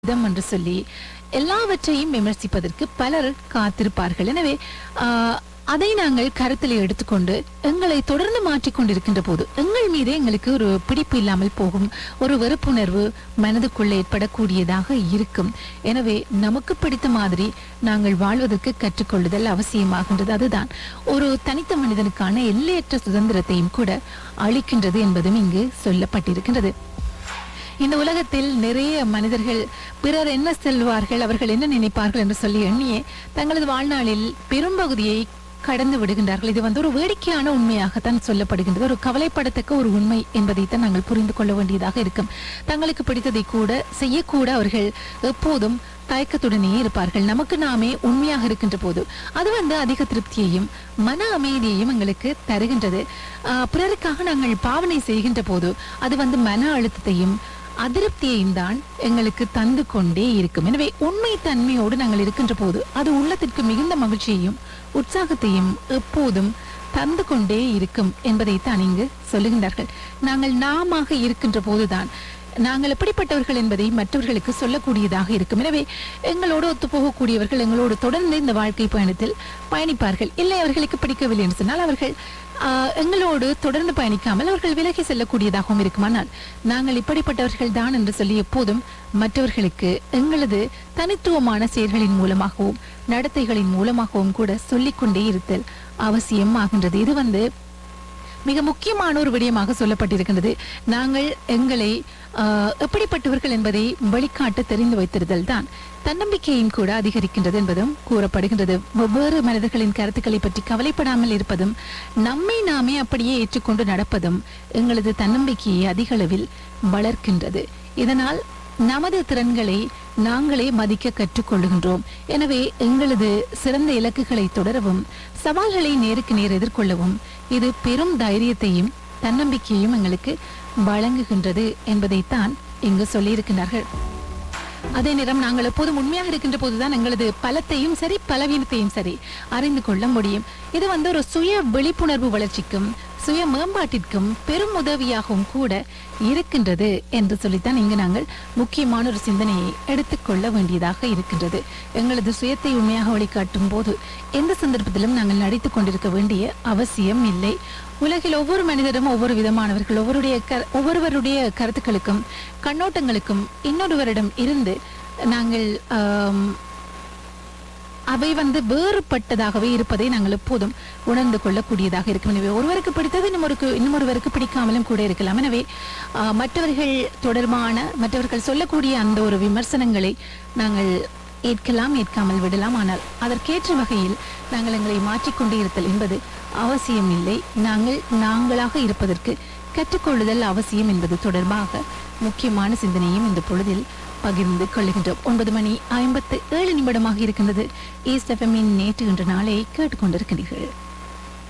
விதம் என்று சொல்லி எல்லாவற்றையும் விமர்சிப்பதற்கு பலர் காத்திருப்பார்கள் எனவே ஆஹ், அதை நாங்கள் கருத்தில் எடுத்துக்கொண்டு எங்களை தொடர்ந்து மாற்றிக் கொண்டிருக்கின்ற போது எங்கள் மீதே எங்களுக்கு ஒரு பிடிப்பு இல்லாமல் போகும் ஒரு வெறுப்புணர்வு மனதுக்குள்ளே ஏற்படக்கூடியதாக இருக்கும் எனவே நமக்கு பிடித்த மாதிரி நாங்கள் வாழ்வதற்கு கற்றுக்கொள்ளுதல் அவசியமாகின்றது அதுதான் ஒரு தனித்த மனிதனுக்கான எல்லையற்ற சுதந்திரத்தையும் கூட அளிக்கின்றது என்பதும் இங்கு சொல்லப்பட்டிருக்கின்றது இந்த உலகத்தில் நிறைய மனிதர்கள் பிறர் என்ன செல்வார்கள் அவர்கள் என்ன நினைப்பார்கள் என்று சொல்லி எண்ணியே தங்களது வாழ்நாளில் பெரும்பகுதியை கடந்து விடுகின்றார்கள் இது வந்து ஒரு வேடிக்கையான உண்மையாகத்தான் சொல்லப்படுகின்றது ஒரு கவலைப்படத்தக்க ஒரு உண்மை என்பதைத்தான் நாங்கள் புரிந்து கொள்ள வேண்டியதாக இருக்கும் தங்களுக்கு பிடித்ததை கூட செய்யக்கூட அவர்கள் எப்போதும் தயக்கத்துடனே இருப்பார்கள் நமக்கு நாமே உண்மையாக இருக்கின்ற போது அது வந்து அதிக திருப்தியையும் மன அமைதியையும் எங்களுக்கு தருகின்றது ஆஹ் பிறருக்காக நாங்கள் பாவனை செய்கின்ற போது அது வந்து மன அழுத்தத்தையும் அதிருப்தியையும் தான் எங்களுக்கு தந்து கொண்டே இருக்கும் எனவே உண்மை தன்மையோடு நாங்கள் இருக்கின்ற போது அது உள்ளத்திற்கு மிகுந்த மகிழ்ச்சியையும் உற்சாகத்தையும் எப்போதும் தந்து கொண்டே இருக்கும் என்பதைத்தான் இங்கு சொல்லுகின்றார்கள் நாங்கள் நாமாக இருக்கின்ற போதுதான் நாங்கள் எப்படிப்பட்டவர்கள் என்பதை மற்றவர்களுக்கு சொல்லக்கூடியதாக இருக்கும் எனவே எங்களோடு ஒத்துப்போகக்கூடியவர்கள் எங்களோடு தொடர்ந்து இந்த வாழ்க்கை பயணத்தில் பயணிப்பார்கள் இல்லை அவர்களுக்கு பிடிக்கவில்லை என்று சொன்னால் அவர்கள் ஆஹ், எங்களோடு தொடர்ந்து பயணிக்காமல் அவர்கள் விலகி செல்லக்கூடியதாகவும் இருக்குமானால் நாங்கள் இப்படிப்பட்டவர்கள் தான் என்று சொல்லி எப்போதும் மற்றவர்களுக்கு எங்களது தனித்துவமான செயல்களின் மூலமாகவும் நடத்தைகளின் மூலமாகவும் கூட சொல்லிக்கொண்டே இருத்தல் அவசியம் ஆகின்றது இது வந்து மிக முக்கியமான ஒரு விடயமாக சொல்லப்பட்டிருக்கின்றது நாங்கள் எங்களை ஆஹ், எப்படிப்பட்டவர்கள் என்பதை வெளிக்காட்ட தெரிந்து வைத்திருத்தல் தான் தன்னம்பிக்கையும் கூட அதிகரிக்கின்றது என்பதும் கூறப்படுகின்றது வெவ்வேறு மனிதர்களின் கருத்துக்களை பற்றி கவலைப்படாமல் இருப்பதும் நம்மை நாமே அப்படியே ஏற்றுக்கொண்டு நடப்பதும் எங்களது தன்னம்பிக்கையை அதிக அளவில் வளர்க்கின்றது இதனால் நமது திறன்களை நாங்களே மதிக்க கற்றுக்கொள்ளுகின்றோம் எனவே எங்களது சிறந்த இலக்குகளை தொடரவும் சவால்களை நேருக்கு நேர் எதிர்கொள்ளவும் இது பெரும் தைரியத்தையும் தன்னம்பிக்கையும் எங்களுக்கு வழங்குகின்றது என்பதைத்தான் இங்கு சொல்லியிருக்கிறார்கள் அதே நேரம் நாங்கள் எப்போதும் உண்மையாக இருக்கின்ற போதுதான் எங்களது பலத்தையும் சரி பலவீனத்தையும் சரி அறிந்து கொள்ள முடியும் இது வந்து ஒரு சுய விழிப்புணர்வு வளர்ச்சிக்கும் சுய மேம்பாட்டிற்கும் பெரும் உதவியாகவும் கூட இருக்கின்றது என்று சொல்லித்தான் இங்கு நாங்கள் முக்கியமான ஒரு சிந்தனையை எடுத்துக்கொள்ள வேண்டியதாக இருக்கின்றது எங்களது சுயத்தை உண்மையாக வழிகாட்டும் போது எந்த சந்தர்ப்பத்திலும் நாங்கள் நடித்துக் கொண்டிருக்க வேண்டிய அவசியம் இல்லை உலகில் ஒவ்வொரு மனிதரும் ஒவ்வொரு விதமானவர்கள் ஒவ்வொருடைய கர- ஒவ்வொருவருடைய கருத்துக்களுக்கும் கண்ணோட்டங்களுக்கும் இன்னொருவரிடம் இருந்து நாங்கள் ஆம், அவை வந்து வேறுபட்டதாகவே இருப்பதை நாங்கள் எப்போதும் உணர்ந்து கொள்ளக்கூடியதாக இருக்கும் எனவே ஒருவருக்கு பிடித்தது இன்னொருக்கு இன்னொருவருக்கு பிடிக்காமலும் கூட இருக்கலாம் எனவே ஆ, மற்றவர்கள் தொடர்பான மற்றவர்கள் சொல்லக்கூடிய அந்த ஒரு விமர்சனங்களை நாங்கள் ஏற்கலாம் ஏற்காமல் விடலாம் ஆனால் அதற்கேற்ற வகையில் நாங்கள் எங்களை மாற்றிக்கொண்டே இருத்தல் என்பது அவசியம் இல்லை நாங்கள் நாங்களாக இருப்பதற்கு கற்றுக்கொள்ளுதல் அவசியம் என்பது தொடர்பாக முக்கியமான சிந்தனையும் இந்த பொழுதில் பகிர்ந்து கொள்ளுகின்றோம் ஒன்பது மணி ஐம்பத்து ஏழு நிமிடமாக இருக்கின்றது ஈஸ்ட் எஃப்எம்மின் நேற்று என்ற நாளை கேட்டுக்கொண்டிருக்கிறீர்கள்